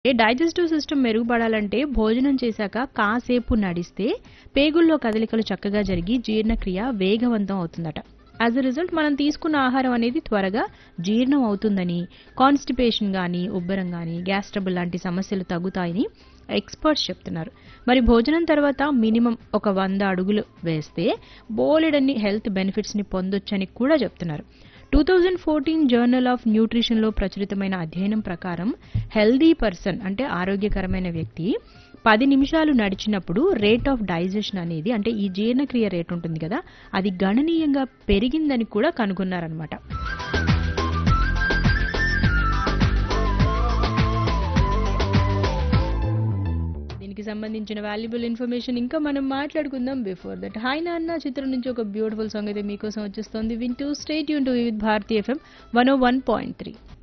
digestive system మెరుగుపడాలంటే భోజనం చేశాక కాసేపు నడిస్తే పేగుల్లో కదలికలు చక్కగా జరిగి జీర్ణక్రియ వేగవంతం అవుతుందట యాజ్ అ రిజల్ట్ మనం తీసుకున్న ఆహారం అనేది త్వరగా జీర్ణం అవుతుందని కాన్స్టిపేషన్ కానీ ఉబ్బరం కానీ గ్యాస్ ట్రబుల్ లాంటి సమస్యలు తగ్గుతాయని ఎక్స్పర్ట్స్ చెప్తున్నారు మరి భోజనం తర్వాత మినిమం ఒక వంద అడుగులు వేస్తే బోలెడన్ని హెల్త్ బెనిఫిట్స్ని పొందొచ్చని కూడా చెప్తున్నారు two thousand fourteen journal of న్యూట్రిషన్లో ప్రచురితమైన అధ్యయనం ప్రకారం హెల్దీ పర్సన్ అంటే ఆరోగ్యకరమైన వ్యక్తి పది నిమిషాలు నడిచినప్పుడు రేట్ ఆఫ్ డైజెషన్ అనేది అంటే ఈ జీర్ణక్రియ రేట్ ఉంటుంది కదా అది గణనీయంగా పెరిగిందని కూడా కనుగొన్నారనమాట దీనికి సంబంధించిన వాల్యుబుల్ ఇన్ఫర్మేషన్ ఇంకా మనం మాట్లాడుకుందాం బిఫోర్ దట్ హాయ్ నాన్న చిత్రం నుంచి ఒక బ్యూటిఫుల్ సాంగ్ అయితే మీకోసం వచ్చేస్తుంది వింటూ స్టేట్ యూన్ to with Bharati FM one o one point three